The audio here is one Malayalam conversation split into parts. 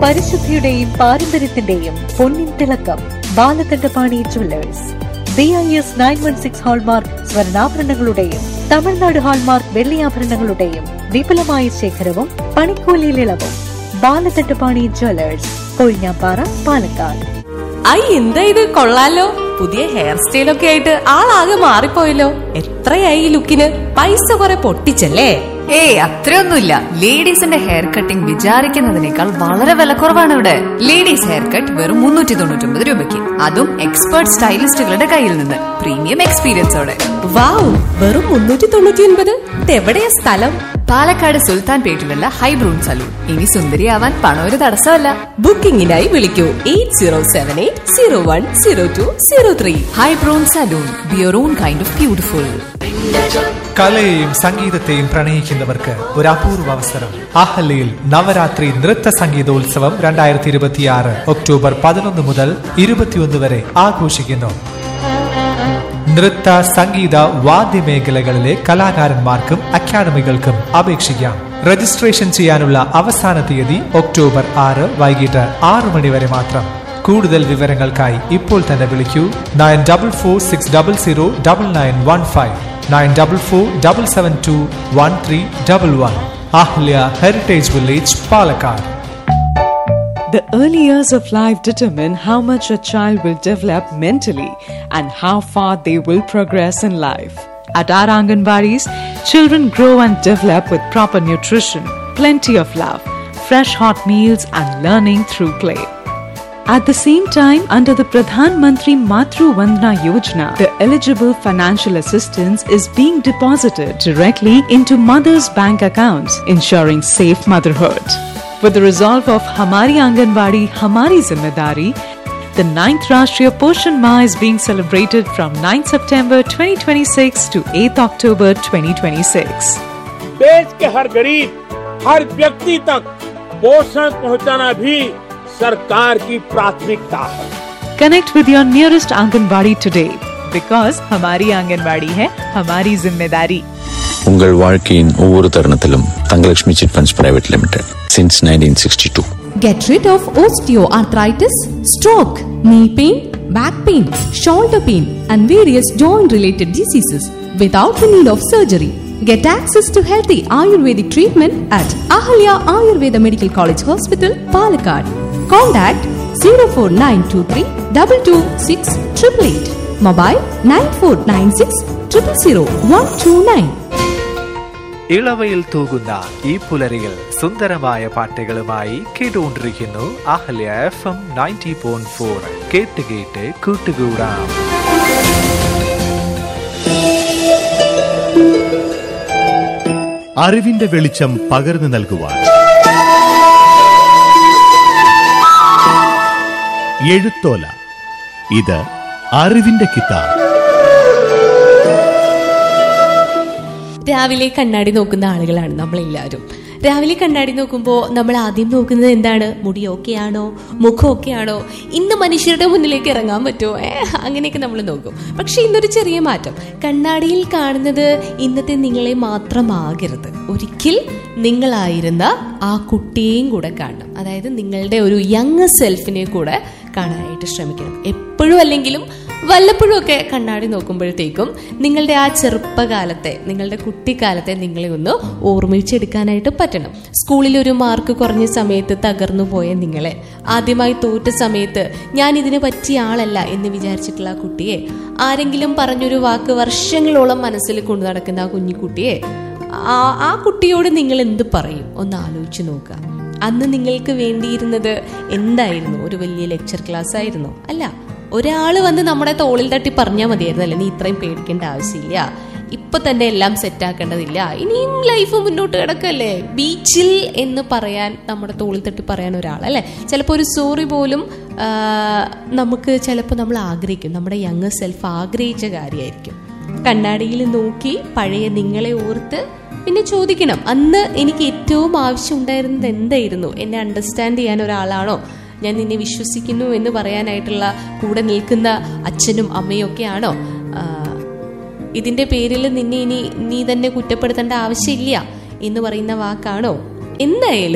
പരിശുദ്ധിയുടെയും പാരമ്പര്യത്തിന്റെയും പൊന്നിൻ തിളക്കം Balakantapani jewellers B I S nine one six hallmark സ്വർണ്ണാഭരണങ്ങളുടെയും തമിഴ്നാട് ഹാൾമാർക്ക് വെള്ളിയാഭരണങ്ങളുടെയും വിപുലമായ ശേഖരവും പണിക്കൂലിയിൽ ഇളവും ബാലകണ്ഠപാണി ജുവല്ലേഴ്സ് കൊഴിഞ്ഞാപ്പാറ പാലക്കാട് ഐ എന്താ ഇത് കൊള്ളാലോ പുതിയ ഹെയർ സ്റ്റൈലൊക്കെ ആയിട്ട് ആളാകെ മാറിപ്പോയല്ലോ എത്രയായി ഈ ലുക്കിന് പൈസ കുറെ പൊട്ടിച്ചല്ലേ ഏയ് അത്രയൊന്നുമില്ല ലേഡീസിന്റെ ഹെയർ കട്ടിംഗ് വിചാരിക്കുന്നതിനേക്കാൾ വളരെ വിലക്കുറവാണ് ഇവിടെ ലേഡീസ് ഹെയർ കട്ട് വെറും മുന്നൂറ്റി തൊണ്ണൂറ്റി ഒമ്പത് രൂപയ്ക്ക് അതും എക്സ്പേർട്ട് സ്റ്റൈലിസ്റ്റുകളുടെ കയ്യിൽ നിന്ന് പ്രീമിയം എക്സ്പീരിയൻസോടെ വാവ് വെറും മുന്നൂറ്റി തൊണ്ണൂറ്റി ഒൻപത് ഇതെവിടെയാ സ്ഥലം പാലക്കാട് സുൽത്താൻ പേട്ടിലുള്ള ഹൈബ്രൂൺ സലൂൺ ഇനി സുന്ദരിയാവാൻ പണം ഒരു തടസ്സമല്ല ബുക്കിംഗിനായി വിളിക്കൂ eight zero seven eight zero one zero two zero three ഹൈബ്രൂൺ salon be your own kind of beautiful കലയെയും സംഗീതത്തെയും പ്രണയിക്കുന്നവർക്ക് ഒരു അപൂർവ അവസരം അഹല്യയിൽ നവരാത്രി നൃത്ത സംഗീതോത്സവം രണ്ടായിരത്തി ഇരുപത്തിയാറ് ഒക്ടോബർ പതിനൊന്ന് മുതൽ ഇരുപത്തിയൊന്ന് വരെ ആഘോഷിക്കുന്നു നൃത്ത സംഗീത വാദ്യമേഖലകളിലെ കലാകാരന്മാർക്കും അക്കാദമികൾക്കും അപേക്ഷിക്കാം രജിസ്ട്രേഷൻ ചെയ്യാനുള്ള അവസാന തീയതി ഒക്ടോബർ ആറ് വൈകിട്ട് ആറു മണി വരെ മാത്രം കൂടുതൽ വിവരങ്ങൾക്കായി ഇപ്പോൾ തന്നെ വിളിക്കൂ nine double four six double zero double nine one five nine double four double seven two one three double one Ahalya heritage village Palakkad The early years of life determine how much a child will develop mentally and how far they will progress in life. At our Anganwadis, children grow and develop with proper nutrition, plenty of love, fresh hot meals, and learning through play. At the same time, under the Pradhan Mantri Matru Vandana Yojana, the eligible financial assistance is being deposited directly into mothers' bank accounts, ensuring safe motherhood. With the resolve of Hamari Anganwadi, Hamari Zimmedari, the 9th Rashtriya Poshan Ma is being celebrated from 9 September 2026 to 8 October 2026. देश के हर गरीब हर व्यक्ति तक पोषण पहुंचाना भी सरकार की प्राथमिकता है Connect with your nearest Anganwadi today because Hamari Anganwadi hai Hamari Zimmedari. உங்கள் வாழ்க்கையின் ஒவ்வொரு தருணத்திலும் Thangalakshmi chit funds private limited since nineteen sixty two Get rid of osteoarthritis, stroke, knee pain, back pain, shoulder pain, and various joint related diseases without the need of surgery. Get access to healthy Ayurvedic treatment at Ahalya Ayurveda Medical College Hospital, Palakkad. Contact 04923 226 888. Mobile 9496 000 129. ഇളവയിൽ തൂകുന്ന ഈ പുലരിയിൽ സുന്ദരമായ പാട്ടുകളുമായി കേട്ടുകൊണ്ടിരിക്കുന്നു Ahalya F M ninety point four കേട്ട് കേട്ട് കൂട്ടുകൂടാം അറിവിന്റെ വെളിച്ചം പകർന്നു നൽകുവാൻ എഴുത്തോല ഇത് അറിവിന്റെ കിതാബ് രാവിലെ കണ്ണാടി നോക്കുന്ന ആളുകളാണ് നമ്മളെല്ലാവരും രാവിലെ കണ്ണാടി നോക്കുമ്പോൾ നമ്മൾ ആദ്യം നോക്കുന്നത് എന്താണ് മുടി ഓക്കെ ആണോ മുഖം ഓക്കെ ആണോ ഇന്ന് മനുഷ്യരുടെ മുന്നിലേക്ക് ഇറങ്ങാൻ പറ്റുമോ ഏ അങ്ങനെയൊക്കെ നമ്മൾ നോക്കും പക്ഷെ ഇന്നൊരു ചെറിയ മാറ്റം കണ്ണാടിയിൽ കാണുന്നത് ഇന്നത്തെ നിങ്ങളെ മാത്രമാകരുത് ഒരിക്കൽ നിങ്ങളായിരുന്ന ആ കുട്ടിയെയും കൂടെ കാണണം അതായത് നിങ്ങളുടെ ഒരു യങ് സെൽഫിനെ കൂടെ കാണാനായിട്ട് ശ്രമിക്കണം എപ്പോഴും അല്ലെങ്കിലും വല്ലപ്പോഴും ഒക്കെ കണ്ണാടി നോക്കുമ്പോഴത്തേക്കും നിങ്ങളുടെ ആ ചെറുപ്പകാലത്തെ നിങ്ങളുടെ കുട്ടിക്കാലത്തെ നിങ്ങളെ ഒന്ന് ഓർമ്മിച്ചെടുക്കാനായിട്ട് പറ്റണം സ്കൂളിൽ ഒരു മാർക്ക് കുറഞ്ഞ സമയത്ത് തകർന്നു പോയ നിങ്ങളെ ആദ്യമായി തോറ്റ സമയത്ത് ഞാൻ ഇതിന് പറ്റിയ ആളല്ല എന്ന് വിചാരിച്ചിട്ടുള്ള ആ കുട്ടിയെ ആരെങ്കിലും പറഞ്ഞൊരു വാക്ക് വർഷങ്ങളോളം മനസ്സിൽ കൊണ്ടു നടക്കുന്ന ആ കുഞ്ഞിക്കുട്ടിയെ ആ ആ കുട്ടിയോട് നിങ്ങൾ എന്ത് പറയും ഒന്ന് ആലോചിച്ച് നോക്കുക അന്ന് നിങ്ങൾക്ക് വേണ്ടിയിരുന്നത് എന്തായിരുന്നു ഒരു വലിയ ലെക്ചർ ക്ലാസ് ആയിരുന്നോ അല്ല ഒരാൾ വന്ന് നമ്മുടെ തോളിൽ തട്ടി പറഞ്ഞാൽ മതിയായിരുന്നു അല്ലേ നീ ഇത്രയും പേടിക്കേണ്ട ആവശ്യമില്ല ഇപ്പൊ തന്നെ എല്ലാം സെറ്റ് ആക്കേണ്ടതില്ല ഇനിയും ലൈഫ് മുന്നോട്ട് കിടക്കല്ലേ ബീച്ചിൽ എന്ന് പറയാൻ നമ്മുടെ തോളിൽ തട്ടി പറയാൻ ഒരാൾ അല്ലേ ചിലപ്പോൾ ഒരു സോറി പോലും ആ, നമുക്ക് ചിലപ്പോൾ നമ്മൾ ആഗ്രഹിക്കും നമ്മുടെ യങ് സെൽഫ് ആഗ്രഹിച്ച കാര്യമായിരിക്കും കണ്ണാടിയിൽ നോക്കി പഴയ നിങ്ങളെ ഓർത്ത് പിന്നെ ചോദിക്കണം അന്ന് എനിക്ക് ഏറ്റവും ആവശ്യം ഉണ്ടായിരുന്നത് എന്തായിരുന്നു എന്നെ അണ്ടർസ്റ്റാൻഡ് ചെയ്യാൻ ഒരാളാണോ ഞാൻ നിന്നെ വിശ്വസിക്കുന്നു എന്ന് പറയാനായിട്ടുള്ള കൂടെ നിൽക്കുന്ന അച്ഛനും അമ്മയും ഒക്കെ ആണോ ആ, ഇതിന്റെ പേരിൽ നിന്നെ ഇനി നീ തന്നെ കുറ്റപ്പെടുത്തേണ്ട ആവശ്യമില്ല എന്ന് പറയുന്ന വാക്കാണോ എന്തായാലും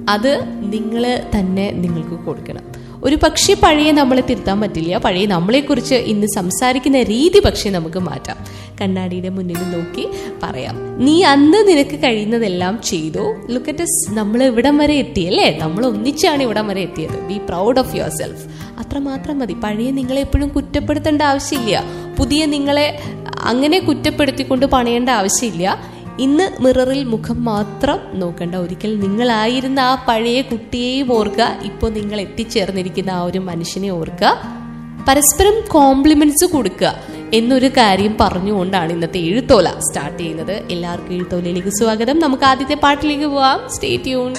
അത് നിങ്ങൾ തന്നെ നിങ്ങൾക്ക് കൊടുക്കണം ഒരു പക്ഷേ പഴയ നമ്മളെ തിരുത്താൻ പറ്റില്ല പഴയ നമ്മളെക്കുറിച്ച് ഇന്ന് സംസാരിക്കുന്ന രീതി പക്ഷേ നമുക്ക് മാറ്റാം കണ്ണാടിയുടെ മുന്നിൽ നോക്കി പറയാം നീ അന്ന് നിനക്ക് കഴിയുന്നതെല്ലാം ചെയ്തു ലുക്കറ്റസ് നമ്മൾ ഇവിടം വരെ എത്തിയല്ലേ നമ്മൾ ഒന്നിച്ചാണ് ഇവിടം വരെ എത്തിയത് be proud of yourself അത്രമാത്രം മതി പഴയ നിങ്ങളെ എപ്പോഴും കുറ്റപ്പെടുത്തേണ്ട ആവശ്യമില്ല പുതിയ നിങ്ങളെ അങ്ങനെ കുറ്റപ്പെടുത്തിക്കൊണ്ട് പണിയേണ്ട ആവശ്യമില്ല ഇന്ന് മിററിൽ മുഖം മാത്രം നോക്കണ്ട ഒരിക്കൽ നിങ്ങളായിരുന്ന ആ പഴയ കുട്ടിയെയും ഓർക്കുക ഇപ്പോൾ നിങ്ങൾ എത്തിച്ചേർന്നിരിക്കുന്ന ആ ഒരു മനുഷ്യനെ ഓർക്കുക പരസ്പരം കോംപ്ലിമെന്റ്സ് കൊടുക്കുക എന്നൊരു കാര്യം പറഞ്ഞുകൊണ്ടാണ് ഇന്നത്തെ എഴുത്തോല സ്റ്റാർട്ട് ചെയ്യുന്നത് എല്ലാവർക്കും എഴുത്തോലയിലേക്ക് സ്വാഗതം നമുക്ക് ആദ്യത്തെ പാട്ടിലേക്ക് പോവാം സ്റ്റേ ട്യൂൺ